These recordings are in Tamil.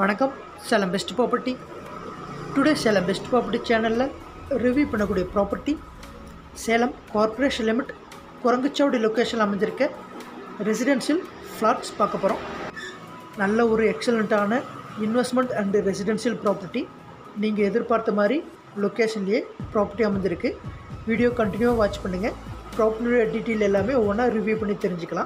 வணக்கம் Salem best property today Salem best property சேனலில் ரிவ்யூ பண்ணக்கூடிய property Salem corporation limit Kuranguchavadi location அமைஞ்சிருக்க ரெசிடென்ஷியல் ஃப்ளாட்ஸ் பார்க்க போகிறோம் நல்ல ஒரு எக்ஸலண்ட்டான இன்வெஸ்ட்மெண்ட் அண்டு ரெசிடென்ஷியல் ப்ராப்பர்ட்டி நீங்கள் எதிர்பார்த்த மாதிரி லொக்கேஷன்லேயே ப்ராப்பர்ட்டி அமைஞ்சிருக்கு வீடியோ கண்டினியூவாக வாட்ச் பண்ணுங்கள் ப்ராப்பர்ட்டியோட டீட்டெயில் எல்லாமே ஒவ்வொன்றா ரிவ்யூ பண்ணி தெரிஞ்சுக்கலாம்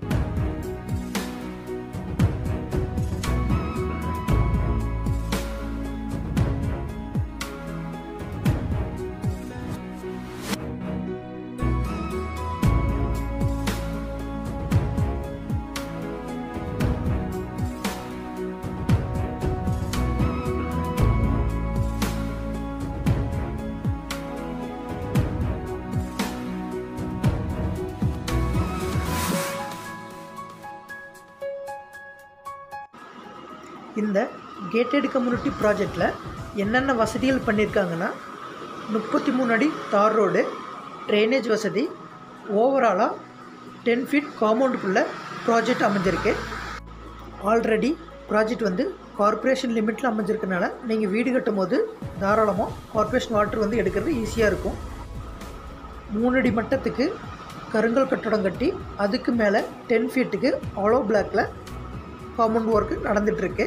இந்த கேட்டட் கம்யூனிட்டி ப்ராஜெக்டில் என்னென்ன வசதிகள் பண்ணியிருக்காங்கன்னா முப்பத்தி மூணு அடி தார் ரோடு ட்ரைனேஜ் வசதி ஓவராலாக டென் ஃபீட் காம்பவுண்டுக்குள்ளே ப்ராஜெக்ட் அமைஞ்சிருக்கு ஆல்ரெடி ப்ராஜெக்ட் வந்து கார்ப்பரேஷன் லிமிட்டில் அமைஞ்சிருக்கனால நீங்கள் வீடு கட்டும் போது தாராளமாக கார்ப்பரேஷன் வாட்டர் வந்து எடுக்கிறது ஈஸியாக இருக்கும் மூணடி மட்டத்துக்கு கருங்கல் கட்டடம் கட்டி அதுக்கு மேலே டென் ஃபீட்டுக்கு ஆலோ பிளாக்கில் காம்பவுண்ட் ஒர்க்கு நடந்துகிட்ருக்கு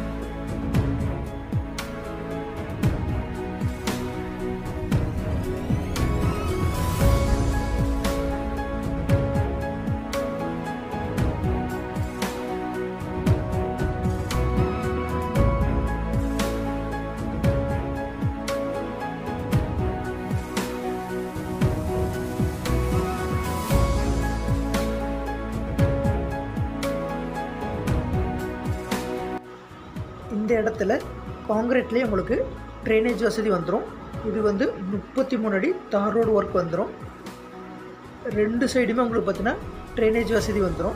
இந்த இடத்துல காங்கிரீட்லேயே உங்களுக்கு ட்ரைனேஜ் வசதி வந்துடும் இது வந்து முப்பத்தி மூணு அடி தார் ரோடு ஒர்க் வந்துடும் ரெண்டு சைடுமே உங்களுக்கு பார்த்தீங்கன்னா ட்ரைனேஜ் வசதி வந்துடும்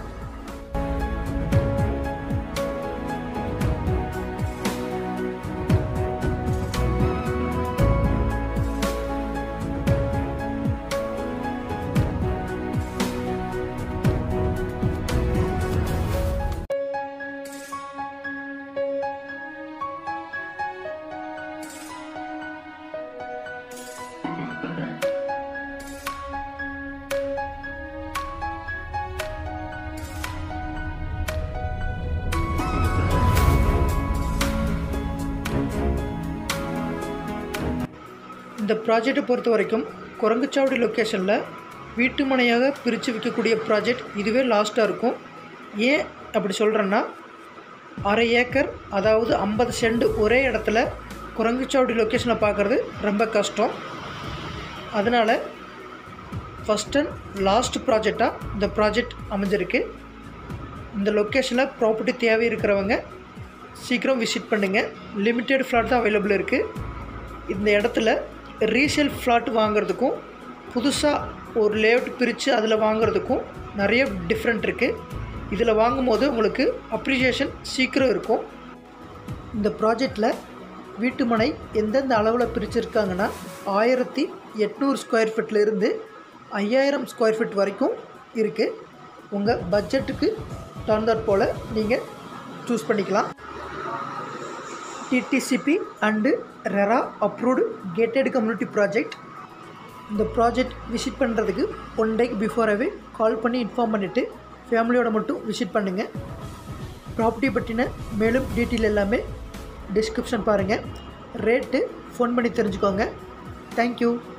இந்த ப்ராஜெக்டை பொறுத்த வரைக்கும் குரங்குச்சாவடி லொக்கேஷனில் வீட்டு மனையாக பிரித்து விற்கக்கூடிய ப்ராஜெக்ட் இதுவே லாஸ்ட்டாக இருக்கும் ஏன் அப்படி சொல்கிறேன்னா அரை ஏக்கர் அதாவது ஐம்பது சென்ட் ஒரே இடத்துல குரங்குச்சாவடி லொக்கேஷனில் பார்க்குறது ரொம்ப கஷ்டம் அதனால் ஃபஸ்ட் அண்ட் லாஸ்ட் ப்ராஜெக்டாக இந்த ப்ராஜெக்ட் அமைஞ்சிருக்கு இந்த லொக்கேஷனில் ப்ராப்பர்ட்டி தேவை இருக்கிறவங்க சீக்கிரம் விசிட் பண்ணுங்கள் லிமிட்டெட் ஃப்ளாட் தான் அவைலபிள் இருக்குது இந்த இடத்துல ரீசேல் ஃப்ளாட் வாங்குறதுக்கும் புதுசாக ஒரு லேஅவுட் பிரித்து அதில் வாங்குறதுக்கும் நிறைய டிஃப்ரெண்ட் இருக்குது இதில் வாங்கும்போது உங்களுக்கு அப்ரிசியேஷன் சீக்கிரம் இருக்கும் இந்த ப்ராஜெக்டில் வீட்டு மனை எந்தெந்த அளவில் பிரிச்சிருக்காங்கன்னா ஆயிரத்தி எட்நூறு ஸ்கொயர் ஃபீட்லேருந்து ஐயாயிரம் ஸ்கொயர் ஃபீட் வரைக்கும் இருக்குது உங்கள் பட்ஜெட்டுக்கு தகுந்தாற் போல் நீங்கள் சூஸ் பண்ணிக்கலாம் DTCP and RERA approved gated community project இந்த ப்ராஜெக்ட் விசிட் பண்ணுறதுக்கு ஒன் டேக்கு பிஃபோராகவே கால் பண்ணி இன்ஃபார்ம் பண்ணிவிட்டு ஃபேமிலியோட மட்டும் விசிட் பண்ணுங்கள் ப்ராப்பர்ட்டி பற்றின மேலும் டீட்டெயில் எல்லாமே டிஸ்கிரிப்ஷன் பாருங்கள் ரேட்டு ஃபோன் பண்ணி தெரிஞ்சுக்கோங்க தேங்க்யூ